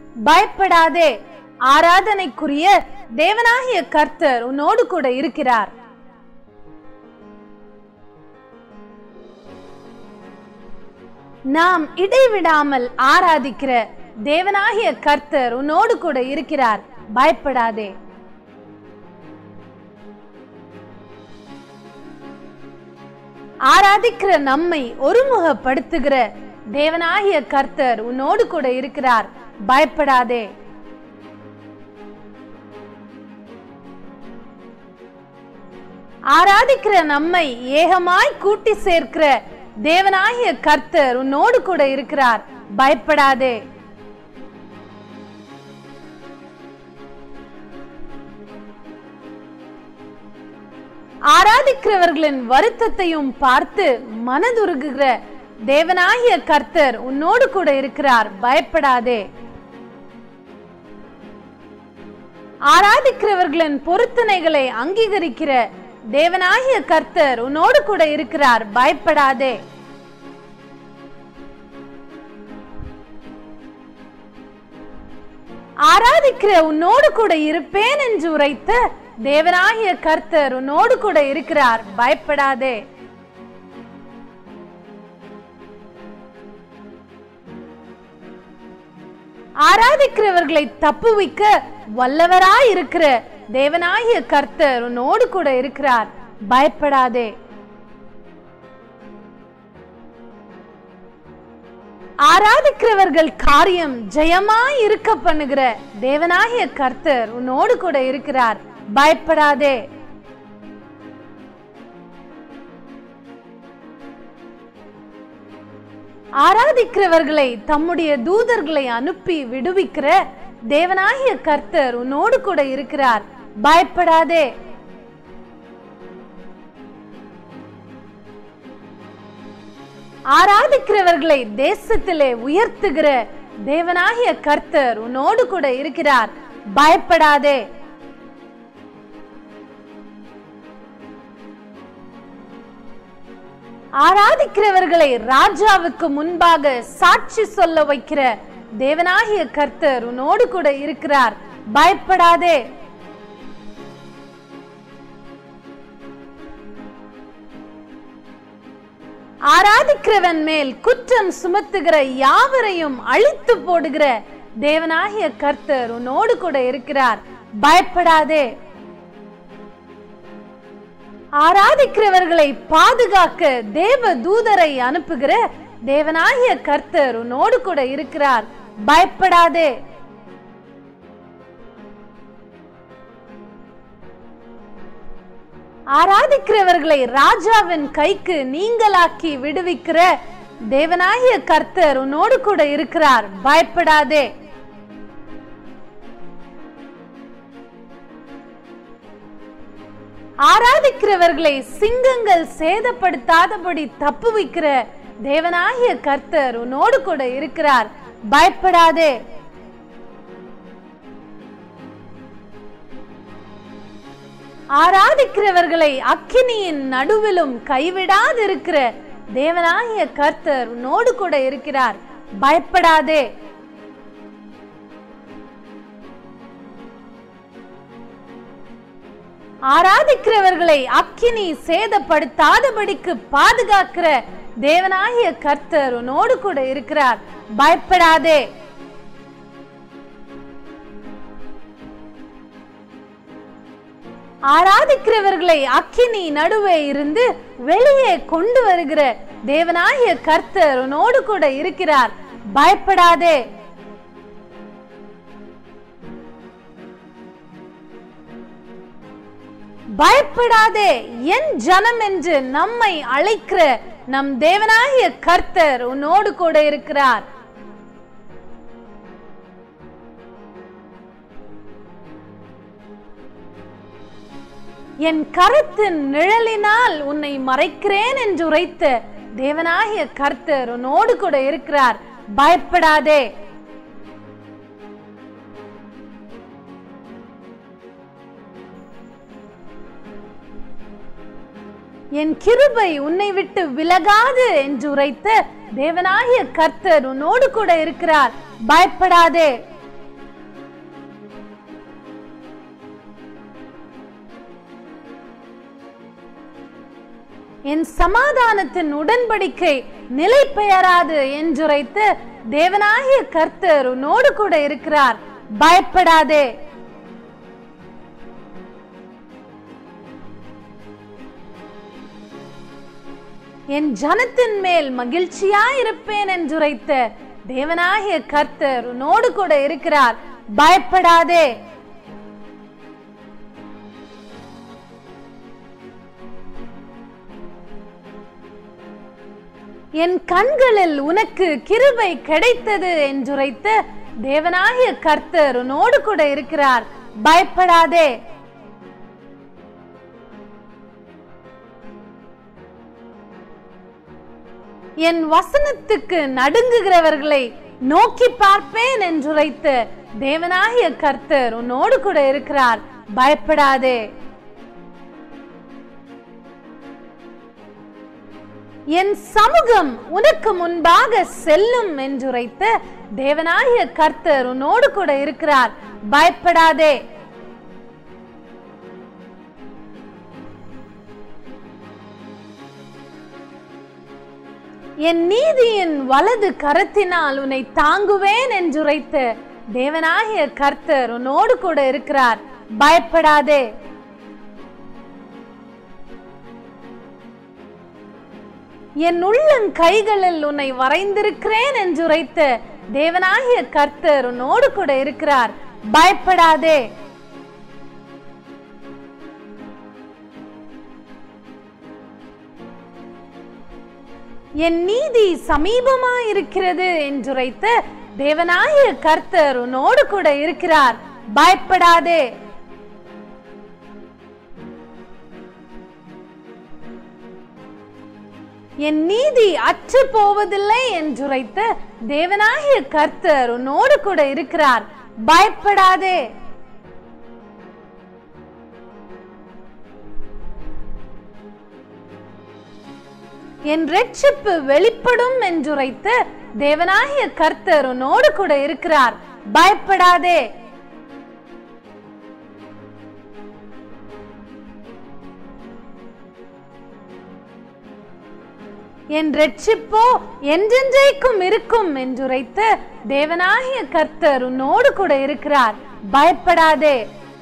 பயப்படாதே ஆராதனைக்குரிய தேவனாகிய கர்த்தர் உன்னோடு கூட இருக்கிறார் நாம் இடைவிடாமல் ஆராதிக்கிற தேவனாகிய கர்த்தர் உன்னோடு கூட இருக்கிறார் பயப்படாதே ஆராதிக்கிற நம்மை ஒருமுகப்படுத்துகிற தேவனாகிய கர்த்தர் உன்னோடு கூட இருக்கிறார் பயப்படாதே ஆராதிக்கிற நம்மை ஏகமாய் கூட்டி சேர்க்கிற தேவனாகிய கர்த்தர் உன்னோடு கூட இருக்கிறார் பயப்படாதே ஆராதிக்கிறவர்களின் வருத்தத்தையும் பார்த்து மனதுருகுகிற தேவனாகிய கர்த்தர் உன்னோடு கூட இருக்கிறார் பயப்படாதே ஆராதிக்கிறவர்களின் பொருத்தனைகளை அங்கீகரிக்கிற தேவனாகிய கர்த்தர் உன்னோடு கூட இருக்கிறார் பயப்படாதே ஆராதிக்கிற உன்னோடு கூட இருப்பேன் என்று உரைத்த தேவனாகிய கர்த்தர் உன்னோடு கூட இருக்கிறார் பயப்படாதே ஆராதிக்கிறவர்களை தப்புவிக்க வல்லவராய் இருக்கிற தேவனாகிய கர்த்தர் உன்னோடு கூட இருக்கிறார் பயப்படாதே ஆராதிக்கிறவர்கள் காரியம் ஜெயமாய் இருக்க பண்ணுகிற தேவனாகிய கர்த்தர் உன்னோடு கூட இருக்கிறார் பயப்படாதே ஆராதிக்கிறவர்களை தம்முடைய தூதர்களை அனுப்பி விடுவிக்கிற தேவனாகிய கர்த்தர் உன்னோடு கூட இருக்கிறார் பயப்படாதே ஆராதிக்கிறவர்களை தேசத்திலே உயர்த்துகிற தேவனாகிய கர்த்தர் உன்னோடு கூட இருக்கிறார் பயப்படாதே ஆராதிக்கிறவர்களை ராஜாவுக்கு முன்பாக சாட்சி சொல்ல வைக்கிற தேவனாகிய கர்த்தர் உன்னோடு கூட இருக்கிறார் பயப்படாதே ஆராதிக்கிறவன் மேல் குற்றம் சுமத்துகிற யாவரையும் அழித்து போடுகிற தேவனாகிய கர்த்தர் உன்னோடு கூட இருக்கிறார் பயப்படாதே ஆராதிக்கிறவர்களை பாதுகாக்க தேவ தூதரை அனுப்புகிற தேவனாகிய கர்த்தர் உன்னோடு கூட இருக்கிறார் பயப்படாதே ஆராதிக்கிறவர்களை ராஜாவின் கைக்கு நீங்களாக்கி விடுவிக்கிற தேவனாகிய கர்த்தர் உன்னோடு கூட இருக்கிறார் பயப்படாதே ஆராதிக்கிறவர்களை சிங்கங்கள் சேதப்படுத்தாதபடி தப்புவிக்கிற தேவனாகிய கர்த்தர் உன்னோடு கூட இருக்கிறார் பயப்படாதே ஆராதிக்கிறவர்களை அக்கினியின் நடுவிலும் கைவிடாதிருக்கிற தேவனாகிய கர்த்தர் உன்னோடு கூட இருக்கிறார் பயப்படாதே ஆராதிக்கிறவர்களை அக்கினி சேதப்படுத்தாதபடிக்கு பாதுகாக்கிற தேவனாகிய கர்த்தர் உன்னோடு கூட இருக்கிறார் பயப்படாதே ஆராதிக்கிறவர்களை அக்கினி நடுவே இருந்து வெளியே கொண்டு வருகிற தேவனாகிய கர்த்தர் உன்னோடு கூட இருக்கிறார் பயப்படாதே பயப்படாதே என் ஜனம் என்று நம்மை அழைக்கிற நம் தேவனாகிய கர்த்தர் உன்னோடு கூட இருக்கிறார் என் கருத்தின் நிழலினால் உன்னை மறைக்கிறேன் என்று உரைத்த தேவனாகிய கர்த்தர் உன்னோடு கூட இருக்கிறார் பயப்படாதே என் கிருபை உன்னை விட்டு விலகாது என்று உரைத்த தேவனாகிய கர்த்தர் உன்னோடு கூட இருக்கிறார் பயப்படாதே என் சமாதானத்தின் உடன்படிக்கை நிலை பெயராது என்றுரைத்து தேவனாகிய கர்த்தர் உன்னோடு கூட இருக்கிறார் பயப்படாதே என் ஜனத்தின் மேல் மகிழ்ச்சியாயிருப்பேன் என்றுரைத்த தேவனாகிய கர்த்தர் உன்னோடு கூட இருக்கிறார் பயப்படாதே என் கண்களில் உனக்கு கிருபை கிடைத்தது என்றுரைத்து தேவனாகிய கர்த்தர் உன்னோடு கூட இருக்கிறார் பயப்படாதே என் வசனத்துக்கு நடுங்குகிறவர்களை நோக்கி பார்ப்பேன் என்றுரைத்து தேவனாகிய கர்த்தர் உன்னோடு கூட இருக்கிறார் பயப்படாதே என் சமூகம் உனக்கு முன்பாக செல்லும் என்றுரைத்து தேவனாகிய கர்த்தர் உன்னோடு கூட இருக்கிறார் பயப்படாதே என் நீதியின் வலது கரத்தினால் உன்னை தாங்குவேன் என்றுரைத்து தேவனாகிய கர்த்தர் உன்னோடு கூட இருக்கிறார் பயப்படாதே என் உள்ளங்கைகளில் உன்னை வரைந்திருக்கிறேன் என்றுரைத்து தேவனாகிய கர்த்தர் உன்னோடு கூட இருக்கிறார் பயப்படாதே என் நீதி சமீபமா இருக்கிறது என்றுரைத்து தேவனாகிய கர்த்தர் உன்னோடு கூட இருக்கிறார் பயப்படாதே என் நீதி அற்று போவதில்லை என்றுரைத்து தேவனாகிய கர்த்தர் உன்னோடு கூட இருக்கிறார் பயப்படாதே என் ரட்சிப்பு வெளிப்படும் என்றுரைத்து தேவனாகிய கர்த்தர் உன்னோடு கூட இருக்கிறார் பயப்படாதே என் ரட்சிப்போ என்றென்றைக்கும் இருக்கும் என்றுரைத்து தேவனாகிய கர்த்தர் உன்னோடு கூட இருக்கிறார் பயப்படாதே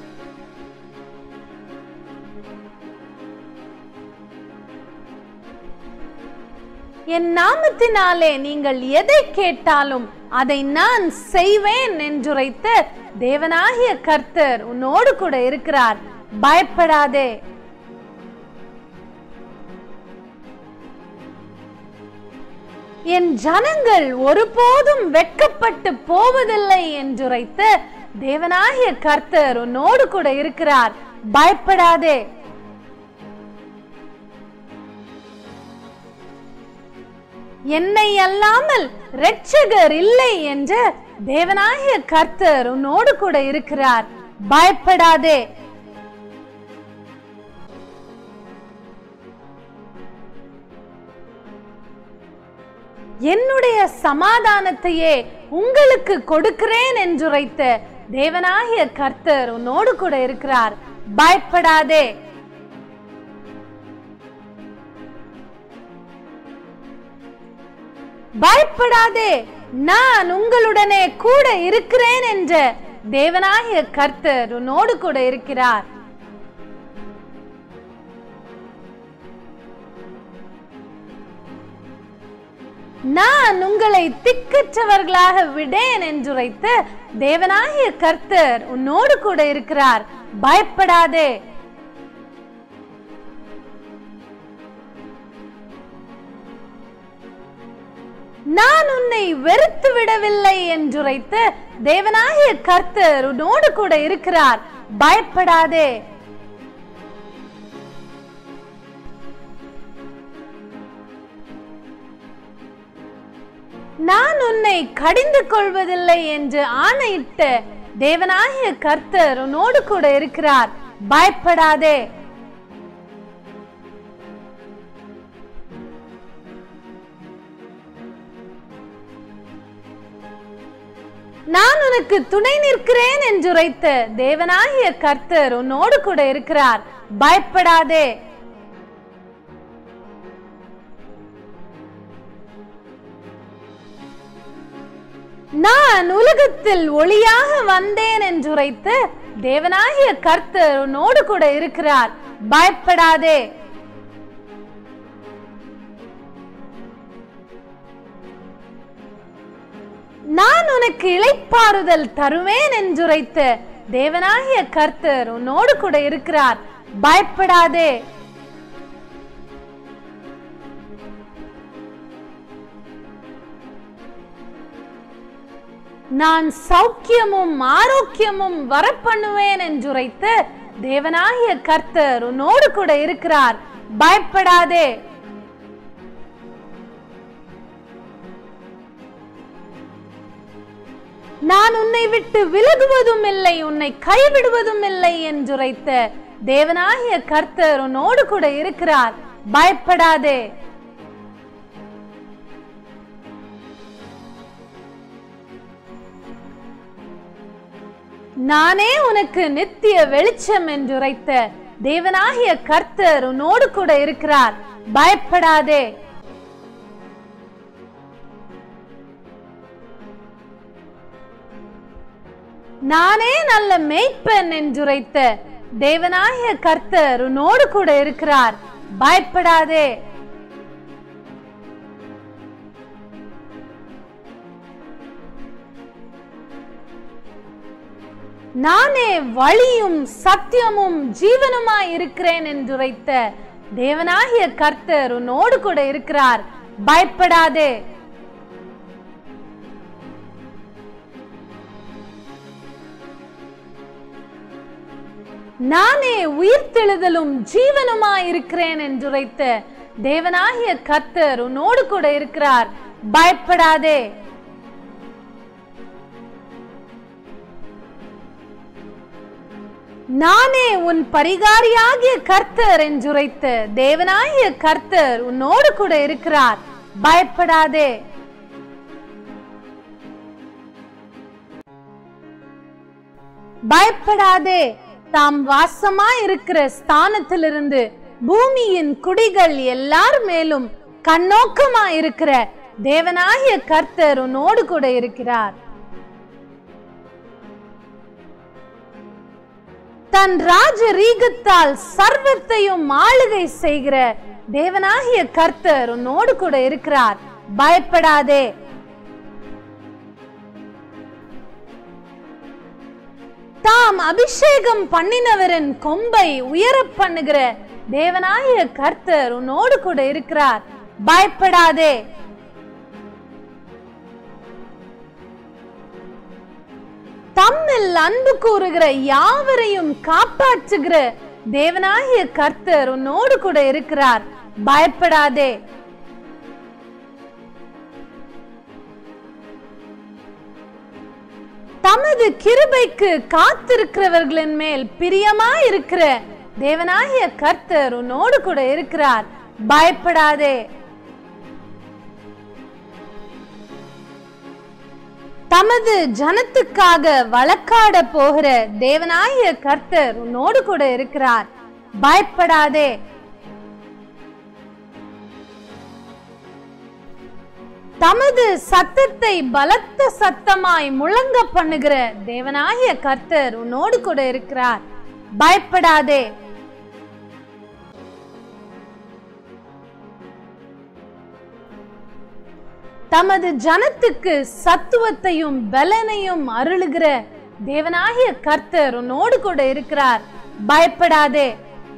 என் நாமத்தினாலே நீங்கள் எதை கேட்டாலும் அதை நான் செய்வேன் என்றுரைத்து தேவனாகிய கர்த்தர் உன்னோடு கூட இருக்கிறார் பயப்படாதே என் ஜனங்கள் ஒருபோதும் வெட்கப்பட்டு போவதில்லை என்றுரைத்து தேவனாகிய கர்த்தர் உன்னோடு கூட இருக்கிறார் பயப்படாதே என்னை அல்லாமல் இரட்சகர் இல்லை என்று தேவனாகிய கர்த்தர் உன்னோடு கூட இருக்கிறார் பயப்படாதே என்னுடைய சமாதானத்தையே உங்களுக்கு கொடுக்கிறேன் என்றுரைத்த தேவனாகிய கர்த்தர் உன்னோடு கூட இருக்கிறார் பயப்படாதே பயப்படாதே நான் உங்களுடனே கூட இருக்கிறேன் என்ற தேவனாகிய கர்த்தர் உன்னோடு கூட இருக்கிறார் நான் உங்களை திக்கற்றவர்களாக விடேன் என்றுரைத்து தேவனாகிய கர்த்தர் உன்னோடு கூட இருக்கிறார் பயப்படாதே நான் உன்னை வெறுத்து விடவில்லை என்றுரைத்து தேவனாகிய கர்த்தர் உன்னோடு கூட இருக்கிறார் பயப்படாதே நான் உன்னை கடிந்து கொள்வதில்லை என்று ஆணையிட்டு தேவனாகிய கர்த்தர் உன்னோடு கூட இருக்கிறார் பயப்படாதே நான் உனக்கு துணை நிற்கிறேன் என்றுரைத்த தேவனாகிய கர்த்தர் உன்னோடு கூட இருக்கிறார் பயப்படாதே நான் உலகத்தில் ஒளியாக வந்தேன் என்றுரைத்து தேவனாகிய கர்த்தர் உன்னோடு கூட இருக்கிறார் பயப்படாதே நான் உனக்கு இளைப்பாறுதல் தருவேன் என்றுரைத்து தேவனாகிய கர்த்தர் உன்னோடு கூட இருக்கிறார் பயப்படாதே நான் சௌக்கியமும் ஆரோக்கியமும் வரப்பண்ணுவேன் என்றுரைத்து தேவனாகிய கர்த்தர் உன்னோடு கூட இருக்கிறார் பயப்படாதே நான் உன்னை விட்டு விலகுவதும் இல்லை உன்னை கைவிடுவதும் இல்லை என்றுரைத்த தேவனாகிய கர்த்தர் உன்னோடு கூட இருக்கிறார் பயப்படாதே நானே உனக்கு நித்திய வெளிச்சம் என்றுரைத்த தேவனாகிய கர்த்தர் உன்னோடு கூட இருக்கிறார் பயப்படாதே நானே நல்ல மேய்ப்பன் என்றுரைத்த தேவனாகிய கர்த்தர் உன்னோடு கூட இருக்கிறார் பயப்படாதே நானே வழியும் சத்தியமும் ஜீவனுமாய் இருக்கிறேன் என்றுரைத்த தேவனாகிய கர்த்தர் உன்னோடு கூட இருக்கிறார் பயப்படாதே நானே உயிர்த்தெழுதலும் ஜீவனுமாய் இருக்கிறேன் என்றுரைத்த தேவனாகிய கர்த்தர் உன்னோடு கூட இருக்கிறார் பயப்படாதே நானே உன் பரிகாரியாகிய கர்த்தர் என்றுரைத்த தேவனாகிய கர்த்தர் உன்னோடு கூட இருக்கிறார் பயப்படாதே பயப்படாதே தாம் வாசமா இருக்கிற ஸ்தானத்திலிருந்து பூமியின் குடிகள் எல்லார் மேலும் கண்ணோக்கமா இருக்கிற தேவனாகிய கர்த்தர் உன்னோடு கூட இருக்கிறார் தன் ராஜரீகத்தால் சர்வத்தையும் ஆளுகை செய்கிற தேவனாகிய கர்த்தர் உன்னோடு கூட இருக்கிறார் பயப்படாதே தாம் அபிஷேகம் பண்ணினவரின் கொம்பை உயரப் பண்ணுகிற தேவனாகிய கர்த்தர் உன்னோடு கூட இருக்கிறார் பயப்படாதே தம்மில் அன்பு கூறுகிற யாவரையும் காப்பாற்றுகிற தேவனாகிய கர்த்தர் உன்னோடு கூட இருக்கிறார் பயப்படாதே தமது கிருபைக்கு காத்திருக்கிறவர்களின் மேல் பிரியமா இருக்கிற தேவனாகிய கர்த்தர் உன்னோடு கூட இருக்கிறார் பயப்படாதே தமது ஜனத்துக்காக வழக்காட போகிற தேவனாகிய கர்த்தர் உன்னோடு கூட இருக்கிறார் பயப்படாதே தமது சத்தத்தை பலத்த சத்தமாய் முழங்க பண்ணுகிற தேவனாகிய கர்த்தர் உன்னோடு கூட இருக்கிறார் பயப்படாதே தமது ஜனத்துக்கு சத்துவத்தையும் பலனையும் அருளுகிற தேவனாகிய கர்த்தர் உன்னோடு கூட இருக்கிறார் பயப்படாதே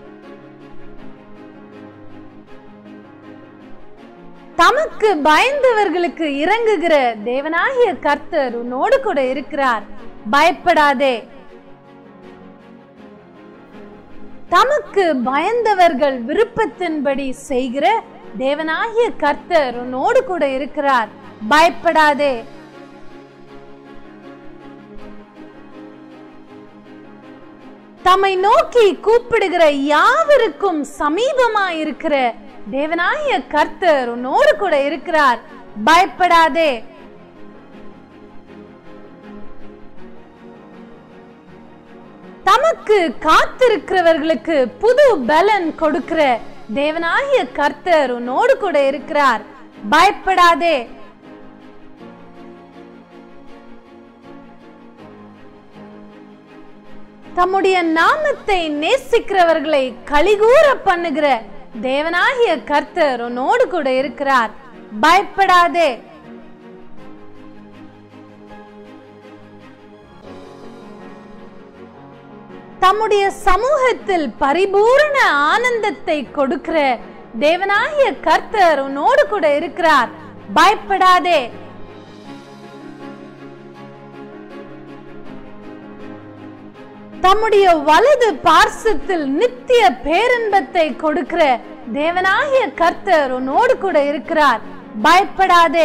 தமக்கு பயந்தவர்களுக்கு இறங்குகிற தேவனாகிய கர்த்தர் உன்னோடு கூட இருக்கிறார் பயப்படாதே தமக்கு பயந்தவர்கள் விருப்பத்தின்படி செய்கிற தேவனாகிய கர்த்தர் உன்னோடு கூட இருக்கிறார் பயப்படாதே தம்மை நோக்கி கூப்பிடுகிற யாவருக்கும் சமீபமா இருக்கிற தேவனாகிய கர்த்தர் உன்னோடு கூட இருக்கிறார் பயப்படாதே தமக்கு காத்திருக்கிறவர்களுக்கு புது பலன் கொடுக்கிற தேவனாகிய கர்த்தர் உன்னோடு கூட இருக்கிறார் பயப்படாதே தம்முடைய நாமத்தை நேசிக்கிறவர்களை கலிகூற பண்ணுகிற தேவனாகிய கர்த்தர் உன்னோடு கூட இருக்கிறார் பயப்படாதே தம்முடைய சமூகத்தில் பரிபூரண ஆனந்தத்தை கொடுக்கிற தேவனாகிய கர்த்தர் உன்னோடு கூட இருக்கிறார் பயப்படாதே தம்முடைய வலது பார்சத்தில் நித்திய பேரின்பத்தை கொடுக்கிற தேவனாகிய கர்த்தர் உன்னோடு கூட இருக்கிறார் பயப்படாதே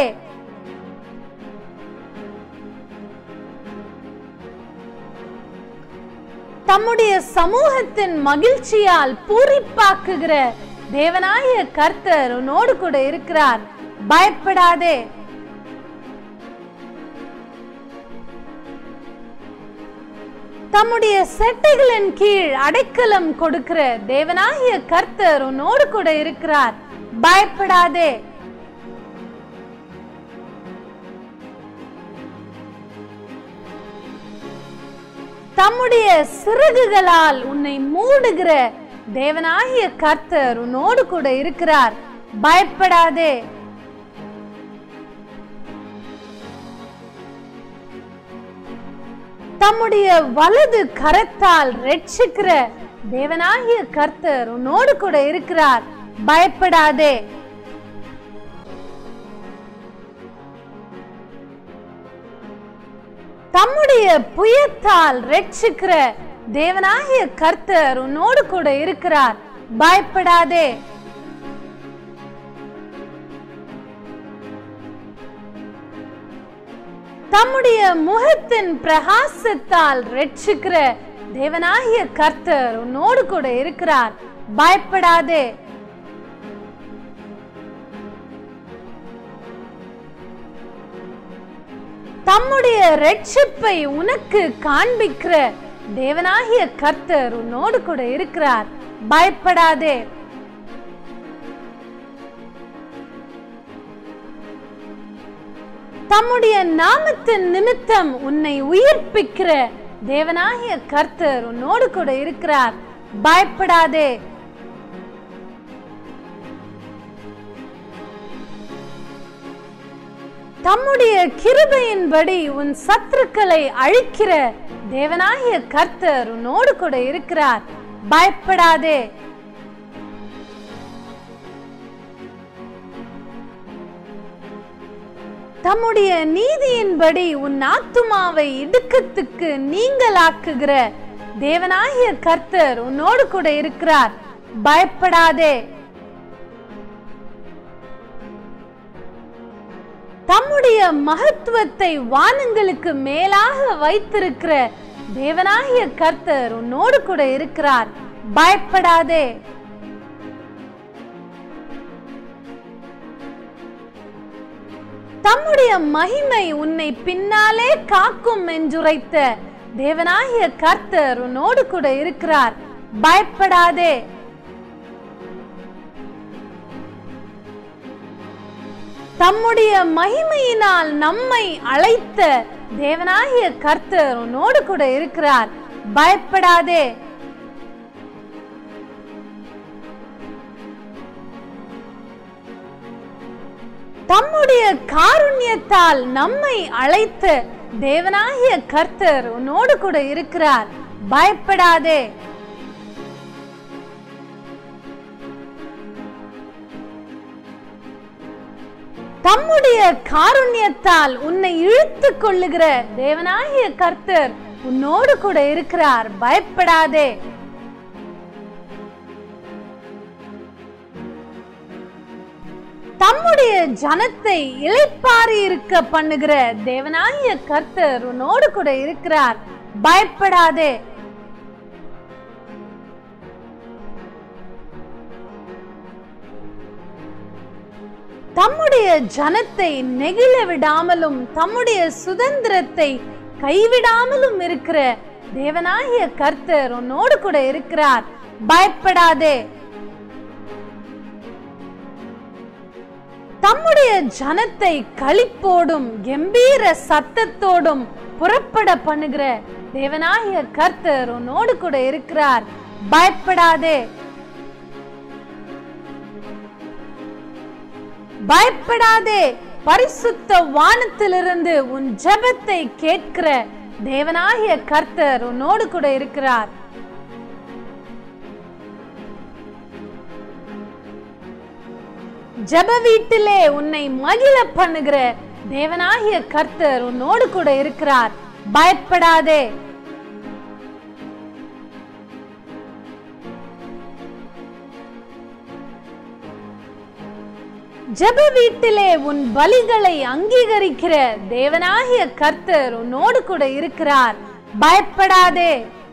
தம்முடைய சமூகத்தின் மகிழ்ச்சியால் பூரிப்பாக்குகிற தேவனாகிய கர்த்தர் உன்னோடு கூட இருக்கிறார் பயப்படாதே தம்முடைய செட்டைகளின் கீழ் அடைக்கலம் கொடுக்கிற தேவனாகிய கர்த்தர் உன்னோடு கூட இருக்கிறார் பயப்படாதே தம்முடைய சிறகுகளால் உன்னை மூடுகிற தேவனாகிய கர்த்தர் உன்னோடு கூட இருக்கிறார் பயப்படாதே தம்முடைய வலது கரத்தால் ரட்சிக்கிற தேவனாகிய கர்த்தர் உன்னோடு கூட இருக்கிறார் பயப்படாதே தம்முடைய புயத்தால் ரட்சிக்கிற தேவனாகிய கர்த்தர் உன்னோடு கூட இருக்கிறார் பயப்படாதே தம்முடைய முகத்தின் பிரகாசத்தால் ரட்சிக்கிற தேவனாகிய கர்த்தர் உன்னோடு கூட இருக்கிறார் பயப்படாதே தம்முடைய ரட்சிப்பை உனக்கு காண்பிக்கிற தேவனாகிய கர்த்தர் உன்னோடு கூட இருக்கிறார் பயப்படாதே தம்முடைய நாமத்தின் நிமித்தம் உன்னை உயிர்ப்பிக்கிற தேவனாகிய கர்த்தர் உன்னோடு கூட இருக்கிறார் பயப்படாதே தம்முடைய கிருபையின்படி உன் சத்துருக்களை அழிக்கிற தேவனாகிய கர்த்தர் உன்னோடு கூட இருக்கிறார் பயப்படாதே தம்முடைய நீதியின்படி உன் ஆத்துமாவை இடுக்கத்துக்கு நீங்களாக்குகிற தேவனாகிய கர்த்தர் உன்னோடு கூட இருக்கிறார் பயப்படாதே தம்முடைய மகத்துவத்தை வானங்களுக்கு மேலாக வைத்திருக்கிற தேவனாகிய கர்த்தர் உன்னோடு கூட இருக்கிறார் பயப்படாதே தம்முடைய மகிமை உன்னை பின்னாலே காக்கும் என்றுரைத்த தேவனாகிய கர்த்தர் உன்னோடு கூட இருக்கிறார் பயப்படாதே தம்முடைய மகிமையினால் நம்மை அழைத்த தேவனாகிய கர்த்தர் உன்னோடு கூட இருக்கிறார் பயப்படாதே தம்முடைய காருண்யத்தால் நம்மை அழைத்த தேவனாகிய கர்த்தர் உன்னோடு கூட இருக்கிறார் பயப்படாதே தம்முடைய காருண்யத்தால் உன்னை இழுத்துக் கொள்ளுகிற தேவனாகிய கர்த்தர் உன்னோடு கூட இருக்கிறார் பயப்படாதே தம்முடைய ஜனத்தை இளைப்பாரி இருக்க பண்ணுகிற தேவனாகிய கர்த்தர் உன்னோடு கூட இருக்கிறார் பயப்படாதே தம்முடைய ஜனத்தை நெகிழ விடாமலும் தம்முடைய சுதந்திரத்தை கைவிடாமலும் இருக்கிற தேவனாகிய கர்த்தர் உன்னோடு கூட இருக்கிறார் பயப்படாதே தம்முடைய ஜனத்தை களிப்போடும் கம்பீர சத்தத்தோடும் புறப்பட பண்ணுகிற தேவனாகிய கர்த்தர் உன்னோடு கூட இருக்கிறார் பயப்படாதே பயப்படாதே பரிசுத்த வானத்திலிருந்து உன் ஜெபத்தை கேட்கிற தேவனாகிய கர்த்தர் உன்னோடு கூட இருக்கிறார் ஜெப வீட்டிலே உன்னை மகிழ பண்ணுகிற தேவனாகிய கர்த்தர் உன்னோடு கூட இருக்கிறார் பயப்படாதே ஜெப வீட்டிலே உன் பலிகளை அங்கீகரிக்கிற தேவனாகிய கர்த்தர் உன்னோடு கூட இருக்கிறார் பயப்படாதே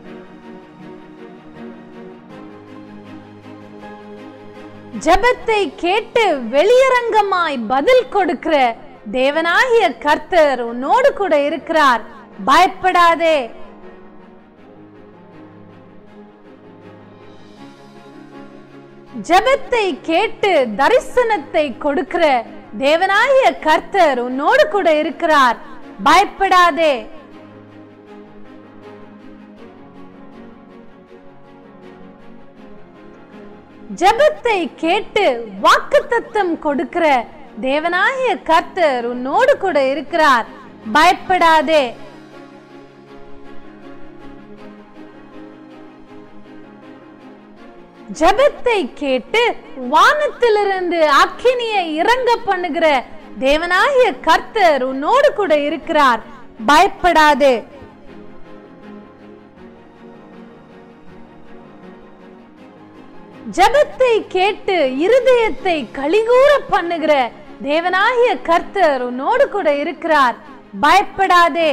ஜெபத்தை கேட்டு வெளியரங்கமாய் பதில் கொடுக்கிற தேவனாகிய கர்த்தர் உன்னோடு கூட இருக்கிறார் பயப்படாதே ஜெபத்தை கேட்டு தரிசனத்தை கொடுக்கிற தேவனாகிய கர்த்தர் உன்னோடு கூட இருக்கிறார் பயப்படாதே ஜெபத்தை கேட்டு வாக்குத்தத்தம் கொடுக்கிற தேவனாகிய கர்த்தர் உன்னோடு கூட இருக்கிறார் பயப்படாதே ஜெபத்தை கேட்டு வானத்திலிருந்து அக்கினியை இறங்க பண்ணுகிற தேவனாகிய கர்த்தர் உன்னோடு கூட இருக்கிறார் பயப்படாதே ஜெபத்தை கேட்டு இருதயத்தை கலிகூற பண்ணுகிற தேவனாகிய கர்த்தர் உன்னோடு கூட இருக்கிறார் பயப்படாதே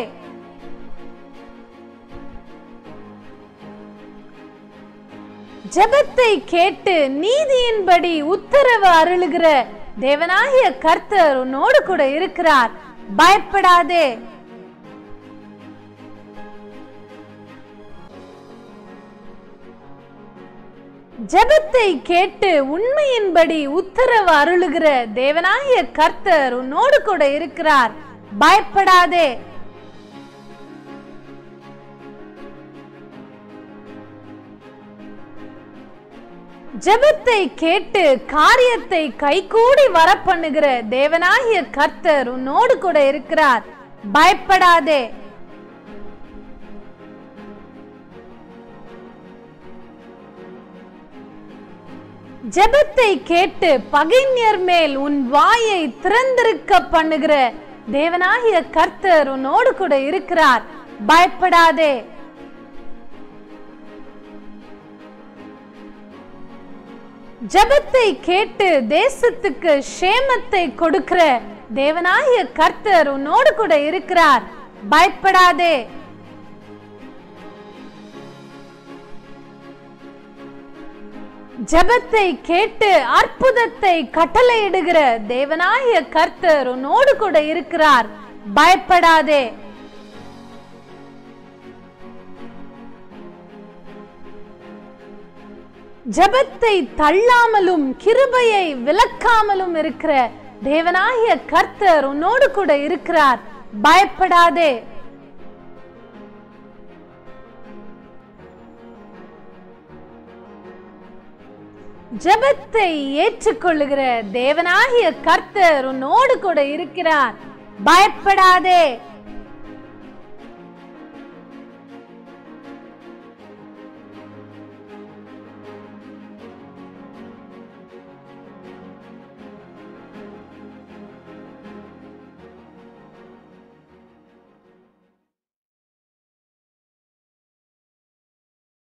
ஜெபத்தை கேட்டு நீதியின்படி உத்தரவு அருளுகிற தேவனாகிய கர்த்தர் உன்னோடு கூட இருக்கிறார் பயப்படாதே ஜெபத்தை கேட்டு உண்மையின்படி உத்தரவு அருளுகிற தேவனாகிய கர்த்தர் உன்னோடு கூட இருக்கிறார் பயப்படாதே ஜெபத்தை கேட்டு காரியத்தை கைகூடி வர பண்ணுகிற தேவனாகிய கர்த்தர் உன்னோடு கூட இருக்கிறார் பயப்படாதே ஜெபத்தை கேட்டு பகைஞர் மேல் உன் வாயை திறந்திருக்க பண்ணுகிற தேவனாகிய கர்த்தர் உன்னோடு கூட இருக்கிறார் பயப்படாதே ஜெபத்தை கேட்டு தேசத்துக்கு ஷேமத்தை கொடுக்கிற தேவனாகிய கர்த்தர் உன்னோடு கூட இருக்கிறார் பயப்படாதே ஜெபத்தை கேட்டு அற்புதத்தை கட்டளையிடுகிற தேவனாகிய கர்த்தர் உன்னோடு கூட இருக்கிறார் பயப்படாதே ஜெபத்தை தள்ளாமலும் கிருபையை விலக்காமலும் இருக்கிற தேவனாகிய கர்த்தர் உன்னோடு கூட இருக்கிறார் பயப்படாதே ஜெபத்தை ஏற்றுக்கொள்ளுகிற தேவனாகிய கர்த்தர் உன்னோடு கூட இருக்கிறார் பயப்படாதே